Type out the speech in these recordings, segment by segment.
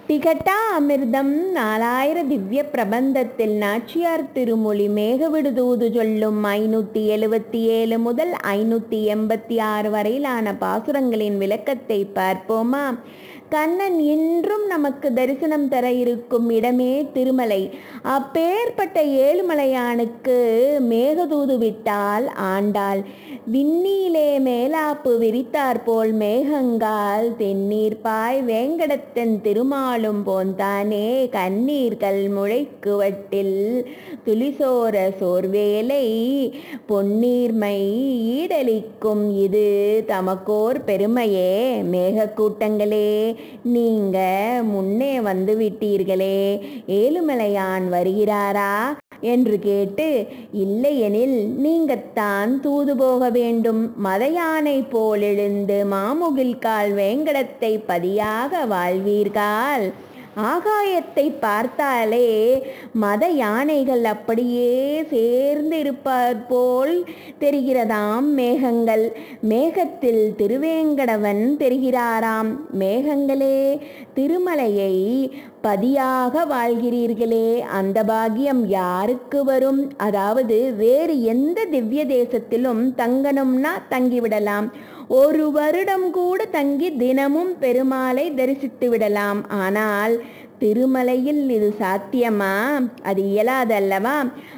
திகட்டா அமிர்தம் நாலாயிர திவ்ய பிரபந்தத்தில் நாச்சியார் திருமொழி மேகவிடுதூது சொல்லும் ஐநூற்றி எழுபத்தி ஏழு முதல் ஐநூற்றி எண்பத்தி ஆறு வரையிலான பாசுரங்களின் விளக்கத்தை பார்ப்போமா கண்ணன் இன்றும் நமக்கு தரிசனம் தர இருக்கும் இடமே திருமலை அப்பேற்பட்ட ஏழுமலையானுக்கு மேகதூது விட்டால் ஆண்டாள் விண்ணிலே மேலாப்பு விரித்தாற்போல் மேகங்கால் தென்னீர் பாய் வேங்கடத்தன் திருமாலும் போந்தானே கண்ணீர்கள் முளைக்குவட்டில் துளிசோர சோர்வேலை பொன்னீர்மை ஈடலிக்கும் இது தமக்கோர் பெருமையே மேகக்கூட்டங்களே நீங்க முன்னே வந்து விட்டீர்களே ஏழுமலையான் வருகிறாரா என்று கேட்டு இல்லையெனில் நீங்கத்தான் தூது போக வேண்டும் மத யானை போல் எழுந்து மாமுகில் கால் வேங்கடத்தை பதியாக வாழ்வீர்கள் ஆகாயத்தை பார்த்தாலே மத யானைகள் அப்படியே சேர்ந்து இருப்பார் போல் தெரிகிறதாம் மேகங்கள் மேகத்தில் திருவேங்கடவன் தெரிகிறாராம் மேகங்களே திருமலையை பதியாக வாழ்கிறீர்களே அந்த பாக்கியம் யாருக்கு வரும் அதாவது வேறு எந்த திவ்ய தேசத்திலும் தங்கணும்னா தங்கிவிடலாம் ஒரு வருடம் கூட தங்கி தினமும் பெருமாளை தரிசித்து விடலாம் ஆனால் திருமலையில் இது சாத்தியமா அது இயலாதல்லவா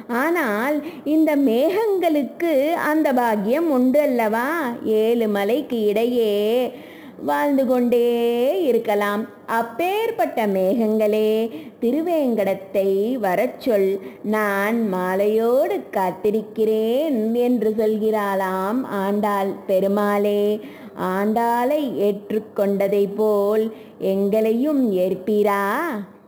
ஆனால் இந்த மேகங்களுக்கு அந்த பாக்கியம் உண்டு அல்லவா ஏழு மலைக்கு இடையே வாழ்ந்து கொண்டே இருக்கலாம் அப்பேற்பட்ட மேகங்களே திருவேங்கடத்தை வரச் சொல் நான் மாலையோடு காத்திருக்கிறேன் என்று சொல்கிறாளாம் ஆண்டாள் பெருமாளே ஆண்டாளை ஏற்றுக்கொண்டதை போல் எங்களையும் ஏற்பீரா